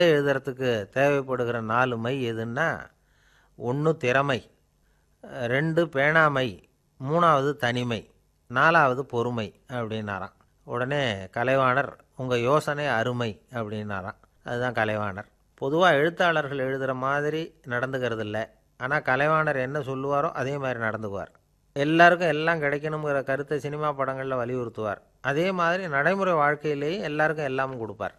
எழுதுறதுக்கு தேவைப்படுகிற நாலு மை எதுன்னா ஒன்று திறமை ரெண்டு பேணாமை மூணாவது தனிமை நாலாவது பொறுமை அப்படின்னாராம் உடனே கலைவாணர் உங்கள் யோசனை அருமை அப்படின்னாராம் அதுதான் கலைவாணர் பொதுவாக எழுத்தாளர்கள் எழுதுகிற மாதிரி நடந்துக்கிறது இல்லை ஆனால் கலைவாணர் என்ன சொல்லுவாரோ அதே மாதிரி நடந்துக்குவார் எல்லாருக்கும் எல்லாம் கிடைக்கணுங்கிற கருத்தை சினிமா படங்களில் வலியுறுத்துவார் அதே மாதிரி நடைமுறை வாழ்க்கையிலேயும் எல்லாருக்கும் எல்லாமும் கொடுப்பார்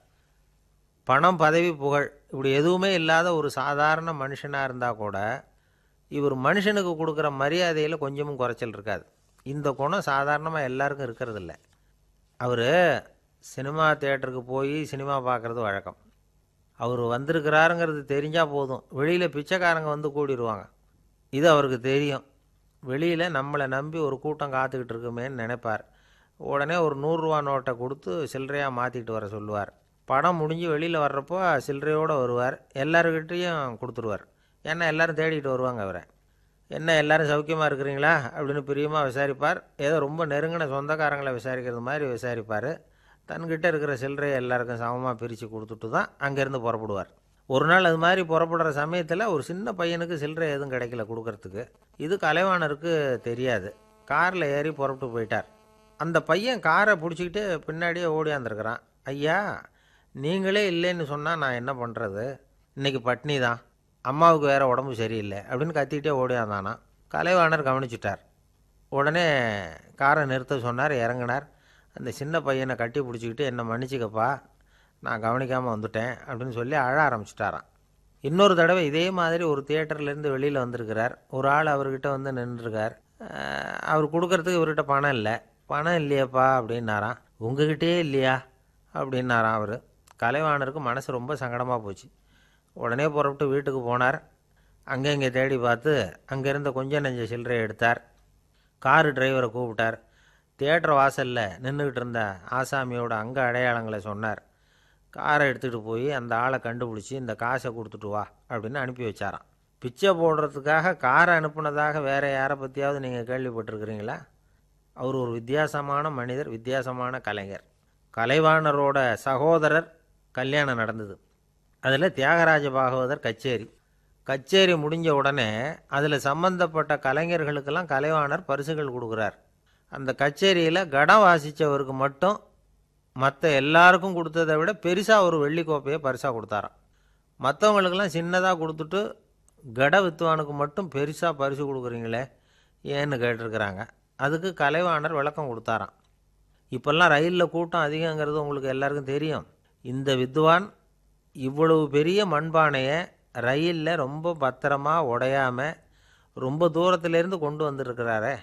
பணம் பதவி புகழ் இப்படி எதுவுமே இல்லாத ஒரு சாதாரண மனுஷனாக இருந்தால் கூட இவர் மனுஷனுக்கு கொடுக்குற மரியாதையில் கொஞ்சமும் குறைச்சல் இருக்காது இந்த குணம் சாதாரணமாக எல்லாருக்கும் இருக்கிறதில்ல அவர் சினிமா தேட்டருக்கு போய் சினிமா பார்க்குறது வழக்கம் அவர் வந்திருக்கிறாருங்கிறது தெரிஞ்சால் போதும் வெளியில் பிச்சைக்காரங்க வந்து கூடிடுவாங்க இது அவருக்கு தெரியும் வெளியில் நம்மளை நம்பி ஒரு கூட்டம் காத்துக்கிட்டு இருக்குமேன்னு நினைப்பார் உடனே ஒரு நூறுரூவா நோட்டை கொடுத்து சில்லறையாக மாற்றிட்டு வர சொல்லுவார் படம் முடிஞ்சு வெளியில் வர்றப்போ சில்லறையோடு வருவார் எல்லாருக்கிட்டேயும் கொடுத்துருவார் ஏன்னா எல்லோரும் தேடிட்டு வருவாங்க அவரை என்ன எல்லாரும் சௌக்கியமாக இருக்கிறீங்களா அப்படின்னு பிரியமாக விசாரிப்பார் ஏதோ ரொம்ப நெருங்கின சொந்தக்காரங்களை விசாரிக்கிறது மாதிரி விசாரிப்பார் தன்கிட்ட இருக்கிற சில்லறையை எல்லாருக்கும் சமமாக பிரித்து கொடுத்துட்டு தான் அங்கேருந்து புறப்படுவார் ஒரு நாள் அது மாதிரி புறப்படுற சமயத்தில் ஒரு சின்ன பையனுக்கு சில்லறை எதுவும் கிடைக்கல கொடுக்கறதுக்கு இது கலைவாணருக்கு தெரியாது காரில் ஏறி புறப்பட்டு போயிட்டார் அந்த பையன் காரை பிடிச்சிக்கிட்டு பின்னாடியே ஓடியாந்துருக்கிறான் ஐயா நீங்களே இல்லைன்னு சொன்னால் நான் என்ன பண்ணுறது இன்றைக்கி பட்னி தான் அம்மாவுக்கு வேறு உடம்பு சரியில்லை அப்படின்னு கத்திக்கிட்டே ஓடியாந்தானா கலைவாணர் கவனிச்சிட்டார் உடனே காரை நிறுத்த சொன்னார் இறங்கினார் அந்த சின்ன பையனை கட்டி பிடிச்சிக்கிட்டு என்னை மன்னிச்சிக்கப்பா நான் கவனிக்காமல் வந்துட்டேன் அப்படின்னு சொல்லி அழ ஆரம்பிச்சிட்டாராம் இன்னொரு தடவை இதே மாதிரி ஒரு தியேட்டர்லேருந்து வெளியில் வந்திருக்கிறார் ஒரு ஆள் அவர்கிட்ட வந்து நின்றுருக்கார் அஹ், அவர் கொடுக்கறதுக்கு இவர்கிட்ட பணம் இல்லை பணம் இல்லையேப்பா அப்படின்னாராம் உங்ககிட்டயே இல்லையா அப்படின்னாராம் அவர் கலைவாணருக்கு மனசு ரொம்ப சங்கடமாக போச்சு உடனே புறப்பட்டு வீட்டுக்கு போனார் அங்கே இங்கே தேடி பார்த்து அங்கே இருந்த கொஞ்சம் நெஞ்ச சில்லறை எடுத்தார் காரு டிரைவரை கூப்பிட்டார் தியேட்டர் வாசலில் நின்றுக்கிட்டு இருந்த ஆசாமியோட அங்க அடையாளங்களை சொன்னார் காரை எடுத்துகிட்டு போய் அந்த ஆளை கண்டுபிடிச்சி இந்த காசை கொடுத்துட்டு வா அப்படின்னு அனுப்பி வச்சாராம் பிச்சை போடுறதுக்காக காரை அனுப்புனதாக வேற யாரை பற்றியாவது நீங்கள் கேள்விப்பட்டிருக்கிறீங்களா அவர் ஒரு வித்தியாசமான மனிதர் வித்தியாசமான கலைஞர் கலைவாணரோட சகோதரர் கல்யாணம் நடந்தது அதில் தியாகராஜ பாகவதர் கச்சேரி கச்சேரி முடிஞ்ச உடனே அதில் சம்பந்தப்பட்ட கலைஞர்களுக்கெல்லாம் கலைவாணர் பரிசுகள் கொடுக்குறார் அந்த கச்சேரியில் கடம் வாசித்தவருக்கு மட்டும் மற்ற எல்லாருக்கும் கொடுத்ததை விட பெருசாக ஒரு வெள்ளி கோப்பையை பரிசாக கொடுத்தாராம் மற்றவங்களுக்கெல்லாம் சின்னதாக கொடுத்துட்டு கட வித்துவானுக்கு மட்டும் பெருசாக பரிசு கொடுக்குறீங்களே ஏன்னு கேட்டிருக்கிறாங்க அதுக்கு கலைவாணர் விளக்கம் கொடுத்தாராம் இப்போல்லாம் ரயிலில் கூட்டம் அதிகங்கிறது உங்களுக்கு எல்லாருக்கும் தெரியும் இந்த வித்வான் இவ்வளவு பெரிய மண்பானையை ரயிலில் ரொம்ப பத்திரமா உடையாம ரொம்ப தூரத்திலேருந்து கொண்டு வந்திருக்கிறாரே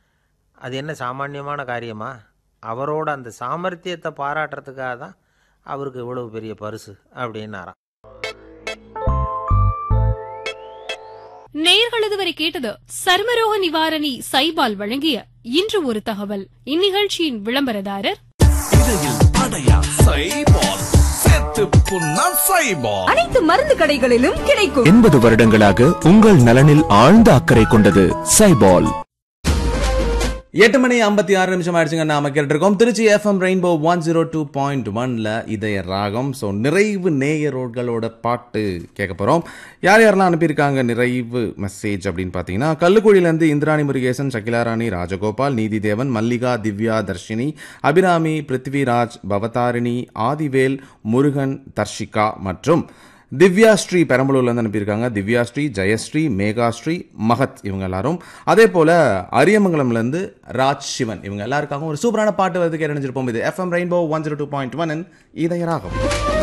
அது என்ன சாமானியமான காரியமா அவரோட அந்த சாமர்த்தியத்தை பாராட்டுறதுக்காக தான் அவருக்கு இவ்வளவு பெரிய பரிசு அப்படின்னாராம் நேயர்கள் இதுவரை கேட்டது சர்மரோக நிவாரணி சைபால் வழங்கிய இன்று ஒரு தகவல் இந்நிகழ்ச்சியின் விளம்பரதாரர் இடையில் அடையா சைபால் சேர்த்து புண்ணா சைபால் அனைத்து மருந்து கடைகளிலும் கிடைக்கும் எண்பது வருடங்களாக உங்கள் நலனில் ஆழ்ந்த அக்கறை கொண்டது சைபால் எட்டு மணி ஐம்பத்தி ஆறு நிமிஷம் ஆயிடுச்சுங்க நாம கேட்டிருக்கோம் Trichy FM Rainbow one zero two point ஒன்ல இதய ராகம் ஸோ நிறைவு நேயரோர்களோட பாட்டு கேட்க போகிறோம் யார் யாரெல்லாம் அனுப்பியிருக்காங்க நிறைவு மெசேஜ் அப்படின்னு பார்த்தீங்கன்னா கல்லுக்குழியிலேருந்து இந்திராணி முருகேசன் சகிலாராணி ராஜகோபால் நீதிதேவன் மல்லிகா திவ்யா தர்ஷினி அபிராமி பிருத்விராஜ் பவதாரிணி ஆதிவேல் முருகன் தர்ஷிகா மற்றும் திவ்யா ஸ்ரீ பெரம்பலூர்லேருந்து அனுப்பியிருக்காங்க திவ்யா ஸ்ரீ ஜெயஸ்ரீ மேகாஸ்ரீ மகத் இவங்க எல்லாரும் அதே போல அரியமங்கலம்லேருந்து ராஜ் சிவன் இவங்க எல்லாருக்காகவும் ஒரு சூப்பரான பாட்டு வந்து கேட்டு நினைச்சிருப்போம் இது FM Rainbow one zero two point one இதய ராகம்